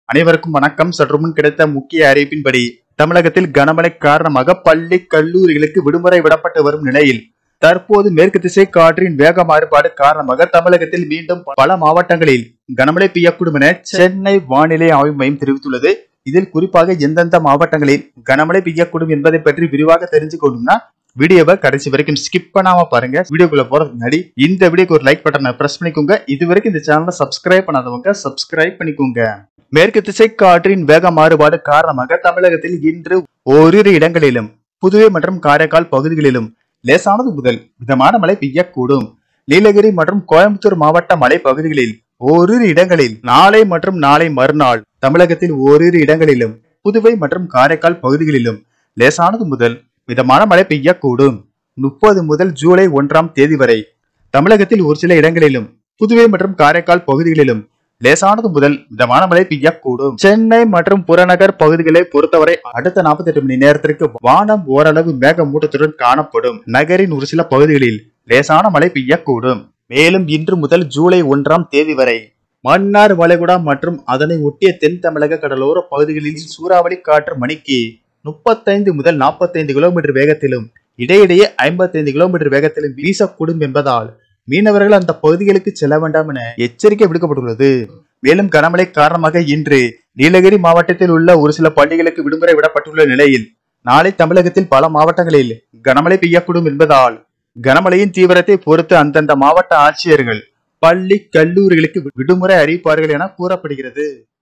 அனைவருக்கும் வணக்கம் சற்று முன் கிடைத்த முக்கிய அறிவிப்பின்படி தமிழகத்தில் கனமழை காரணமாக பள்ளி கல்லூரிகளுக்கு விடுமுறை விடப்பட்டு வரும் நிலையில் தற்போது மேற்கு திசை காற்றின் வேக மாறுபாடு காரணமாக தமிழகத்தில் மீண்டும் பல மாவட்டங்களில் கனமழை பெய்யக்கூடும் என சென்னை வானிலை ஆய்வு மையம் தெரிவித்துள்ளது இதில் குறிப்பாக எந்தெந்த மாவட்டங்களில் கனமழை பெய்யக்கூடும் என்பதை பற்றி விரிவாக தெரிஞ்சுக்கணும்னா வீடியோவை கடைசி வரைக்கும் ஸ்கிப் பண்ணாம பாருங்க வீடியோக்குள்ள போறதுக்கு முன்னாடி இந்த வீடியோக்கு ஒரு லைக் பட்டனை பிரஸ் பண்ணிக்கோங்க இது வரைக்கும் இந்த சேனலை சப்ஸ்கிரைப் பண்ணாதவங்க சப்ஸ்கிரைப் பண்ணிக்கோங்க மேற்கு திசை காற்றின் வேக மாறுபாடு காரணமாக தமிழகத்தில் இன்று ஓரிரு இடங்களிலும் புதுவை மற்றும் காரைக்கால் பகுதிகளிலும் லேசானது முதல் மிதமான மழை பெய்யக்கூடும் நீலகிரி மற்றும் கோயம்புத்தூர் மாவட்ட மலை பகுதிகளில் ஓரிரு இடங்களில் நாளை மற்றும் நாளை மறுநாள் தமிழகத்தில் ஓரிரு இடங்களிலும் புதுவை மற்றும் காரைக்கால் பகுதிகளிலும் லேசானது முதல் மிதமான மழை பெய்யக்கூடும் முப்பது முதல் ஜூலை ஒன்றாம் தேதி வரை தமிழகத்தில் ஒரு சில இடங்களிலும் புதுவை மற்றும் காரைக்கால் பகுதிகளிலும் லேசானது முதல் மிதமான மழை பெய்யக்கூடும் சென்னை மற்றும் புறநகர் பகுதிகளை பொறுத்தவரை அடுத்த 48 மணி நேரத்திற்கு வானம் ஓரளவு மேகமூட்டத்துடன் காணப்படும் நகரின் ஒரு சில பகுதிகளில் லேசான மழை பெய்யக்கூடும் மேலும் இன்று முதல் ஜூலை ஒன்றாம் தேதி வரை மன்னார் வளைகுடா மற்றும் அதனை ஒட்டிய தென் தமிழக கடலோர பகுதிகளில் சூறாவளி காற்று மணிக்கு முப்பத்தைந்து முதல் நாற்பத்தைந்து கிலோமீட்டர் வேகத்திலும் இடையிடையே ஐம்பத்தைந்து கிலோமீட்டர் வேகத்திலும் வீசக்கூடும் என்பதால் மீனவர்கள் அந்த பகுதிகளுக்கு செல்ல வேண்டாம் என எச்சரிக்கை விடுக்கப்பட்டுள்ளது மேலும் கனமழை காரணமாக இன்று நீலகிரி மாவட்டத்தில் உள்ள ஒரு சில பள்ளிகளுக்கு விடுமுறை விடப்பட்டுள்ள நிலையில் நாளை தமிழகத்தில் பல மாவட்டங்களில் கனமழை பெய்யக்கூடும் என்பதால் கனமழையின் தீவிரத்தை பொறுத்து அந்தந்த மாவட்ட ஆட்சியர்கள் பள்ளி கல்லூரிகளுக்கு விடுமுறை அறிவிப்பார்கள் என கூறப்படுகிறது